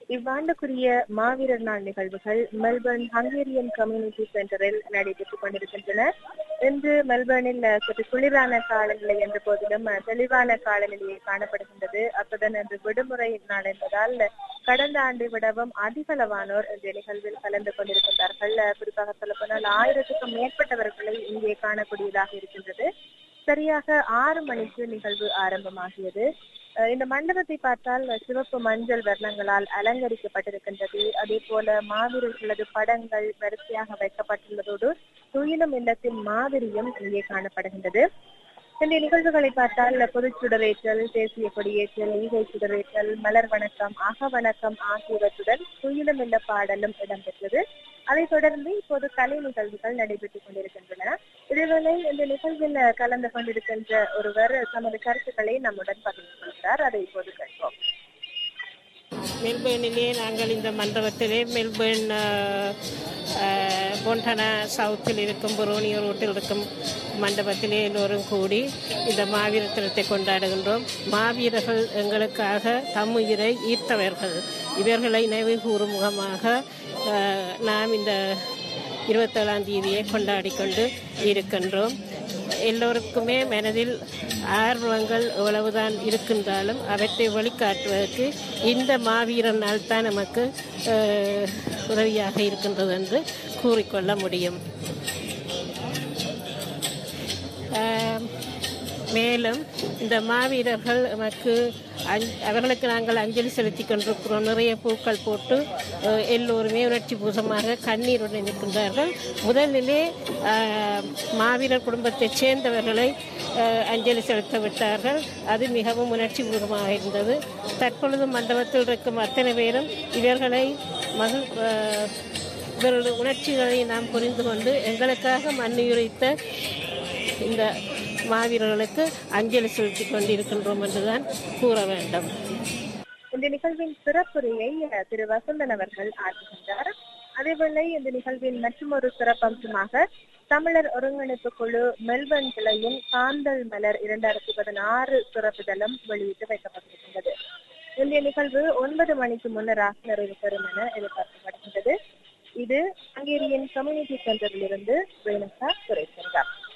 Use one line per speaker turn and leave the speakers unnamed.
இவ்வாண்டுக்குரிய மாவீரர் நாள் நிகழ்வுகள் மெல்பர்ன் ஹங்கேரியன் கம்யூனிட்டி சென்டரில் நடைபெற்றுக் கொண்டிருக்கின்றன இன்று மெல்பர்னில் அஹ், சற்று குளிரான காலநிலை என்ற போதிலும் அஹ், தெளிவான காலநிலையை காணப்படுகின்றது அத்துடன் இன்று விடுமுறை நாள் என்பதால் கடந்த ஆண்டை விடவும் அதிகளவானோர் இந்த நிகழ்வில் கலந்து கொண்டிருக்கின்றார்கள் அஹ், குறிப்பாக சொல்லப்போனால் ஆயிரத்துக்கும் மேற்பட்டவர்களை இங்கே காணக்கூடியதாக இருக்கின்றது சரியாக ஆறு மணிக்கு நிகழ்வு ஆரம்பமாகியது அஹ் இந்த மண்டபத்தை பார்த்தால் சிவப்பு மஞ்சள் வர்ணங்களால் அலங்கரிக்கப்பட்டிருக்கின்றது அதே போல மாவீரர்களது படங்கள் வரிசையாக வைக்கப்பட்டுள்ளதோடு துயிலும் இல்லத்தின் மாதிரியும் இங்கே காணப்படுகின்றது இந்த நிகழ்வுகளை பார்த்தால் பொது சுடரேற்றல் தேசிய கொடியேற்றல் ஈகை சுடரேற்றல் மலர் வணக்கம் அக வணக்கம் ஆகியவற்றுடன் துயிலும் இல்ல பாடலும் இடம்பெற்றது அதைத் தொடர்ந்து இப்போது கலை நிகழ்வுகள் நடைபெற்றுக் கொண்டிருக்கின்றன இதேவேளை இந்த நிகழ்வில் கலந்து கொண்டிருக்கின்ற ஒருவர் தமது கருத்துக்களை நம்முடன் பகிர்ந்து கொள்கிறார் அதை இப்போது கேட்போம்
மெல்பேர்னிலே நாங்கள் இந்த மண்டபத்திலே மெல்பேர்ன் அஹ், அஹ், பொன்டனா சவுத்தில் இருக்கும் புரோனியோ ரோட்டில் இருக்கும் மண்டபத்திலே எல்லோரும் கூடி இந்த மாவீர தினத்தை கொண்டாடுகின்றோம் மாவீரர்கள் எங்களுக்காக தம்முயிரை ஈர்த்தவர்கள் இவர்களை நினைவு கூறும் முகமாக அஹ், நாம் இந்த இருபத்தேழாம் தேதியை கொண்டாடி கொண்டு இருக்கின்றோம் எல்லோருக்குமே மனதில் ஆர்வங்கள் எவ்வளவுதான் இருக்கின்றாலும் அவற்றை வெளிக்காட்டுவதற்கு இந்த மாவீரன் நாள் தான் நமக்கு அஹ், உதவியாக இருக்கின்றது என்று கூறிக்கொள்ள முடியும் ஆம், மேலும் இந்த மாவீரர்கள் நமக்கு அஞ்- அவர்களுக்கு நாங்கள் அஞ்சலி செலுத்தி கொண்டிருக்கிறோம் நிறைய பூக்கள் போட்டு அஹ், எல்லோருமே உணர்ச்சி பூசமாக கண்ணீருடன் இருக்கின்றார்கள் முதலிலே ஆஹ், மாவீரர் குடும்பத்தைச் சேர்ந்தவர்களை அஹ், அஞ்சலி செலுத்த விட்டார்கள் அது மிகவும் உணர்ச்சி பூர்வமாக இருந்தது தற்பொழுது மண்டபத்தில் இருக்கும் அத்தனை பேரும் இவர்களை மகிழ் அஹ், இவர்களுடைய உணர்ச்சிகளை நாம் புரிந்து கொண்டு எங்களுக்காக மண்ணுயிரித்த இந்த மாவீரர்களுக்கு அஞ்சலி செலுத்திக் கொண்டிருக்கின்றோம் என்றுதான் கூற வேண்டும்
இந்த நிகழ்வின் சிறப்புரையை அஹ், திரு வசந்தன் அவர்கள் ஆற்றுகின்றார் அதேவேளை இந்த நிகழ்வின் மற்றொரு சிறப்பம்சமாக தமிழர் ஒருங்கிணைப்பு குழு மெல்பர்ன் கிளையின் காந்தல் மலர் இரண்டாயிரத்தி பதினாறு சிறப்புதலும் வெளியிட்டு வைக்கப்பட்டிருக்கின்றது இந்த நிகழ்வு ஒன்பது மணிக்கு முன்னராக நிறைவு பெறும் என எதிர்பார்க்கப்படுகின்றது இது ஹங்கேரியன் கம்யூனிட்டி சென்டரில் இருந்து ரேணுகா துரைசங்கர்